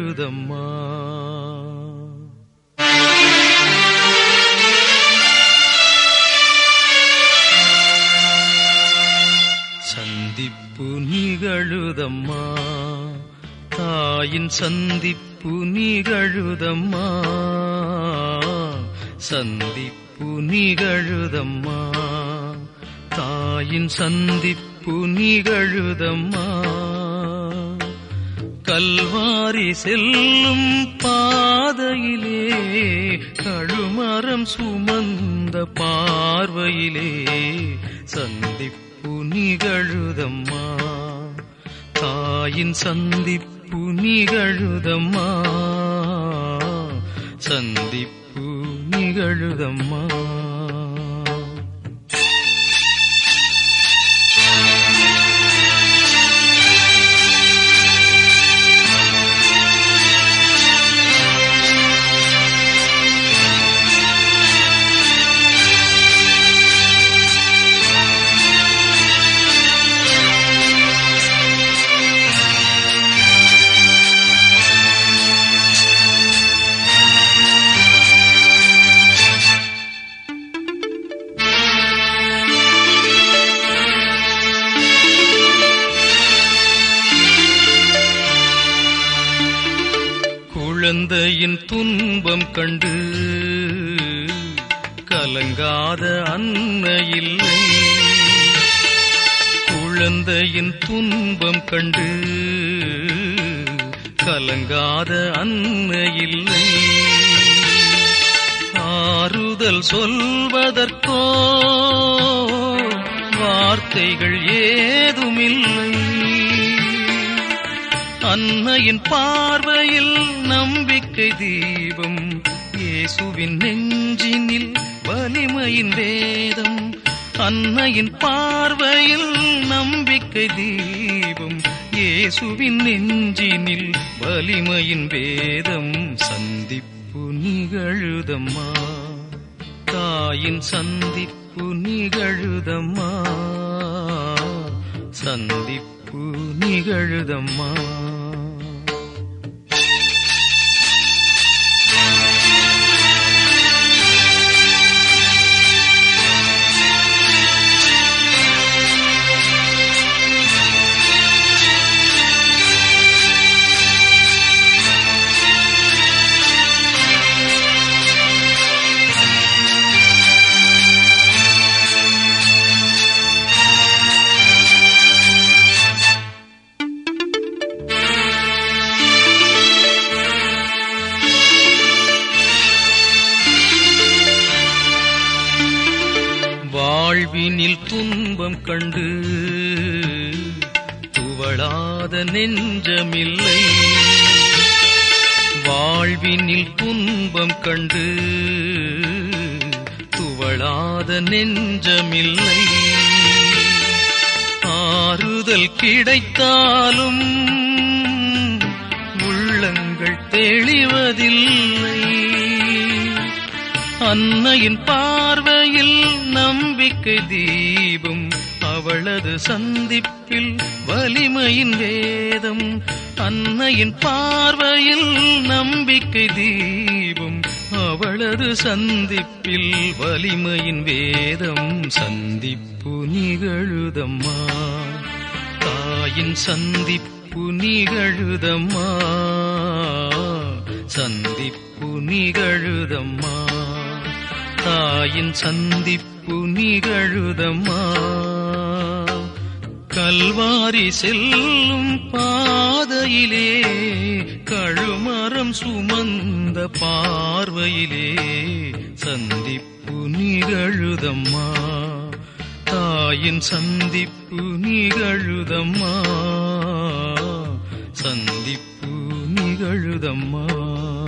நிகழுதம்மா சந்திப்பு நிகழுதம்மா தாயின் சந்திப்பு நிகழுதம்மா சந்திப்பு நிகழுதம்மா தாயின் சந்திப்பு நிகழுதம்மா கல்வாரி செல்லும் பாதையிலே கழுமரம் சுமந்த பார்வையிலே சந்திப்பு நிகழுதம்மா தாயின் சந்திப்பு நிகழுதம்மா சந்திப்பு நிகழுதம்மா குழந்தையின் துன்பம் கண்டு கலங்காத அன்னை இல்லை குழந்தையின் துன்பம் கண்டு கலங்காத அன்னை இல்லை ஆறுதல் சொல்வதற்கோ வார்த்தைகள் ஏதுமில்லை அன்னையின் பார்வையில் நம்பிக்கை தீபம் இயேசுவின் நெஞ்சினில் வலிமையின் வேதம் அன்னையின் பார்வையில் நம்பிக்கை தீபம் இயேசுவின் நெஞ்சினில் வலிமையின் வேதம் சந்திப்பு நிகழுதம்மா தாயின் சந்திப்பு நிகழுதம்மா சந்திப்பு நிகழுதம்மா வாழ்வினில் துன்பம் கண்டு துவளாத நெஞ்சமில்லை வாழ்வினில் துன்பம் கண்டு துவளாத நெஞ்சமில்லை ஆறுதல் கிடைத்தாலும் உள்ளங்கள் தெளிவதில்லை அன்னையின் பார்வையில் நம்பிக்கை தீபம் அவளது சந்திப்பில் வலிமையின் வேதம் அன்னையின் பார்வையில் நம்பிக்கை தீபம் அவளது சந்திப்பில் வலிமையின் வேதம் சந்திப்பு நிகழுதம்மா தாயின் சந்திப்பு நிகழுதம்மா சந்திப்பு நிகழுதம்மா தாயின் சந்திப்பு நிகழுதம்மா கல்வாரி செல்லும் பாதையிலே கழுமரம் சுமந்த பார்வையிலே சந்திப்பு நிகழுதம்மா தாயின் சந்திப்பு நிகழுதம்மா சந்திப்பு நிகழுதம்மா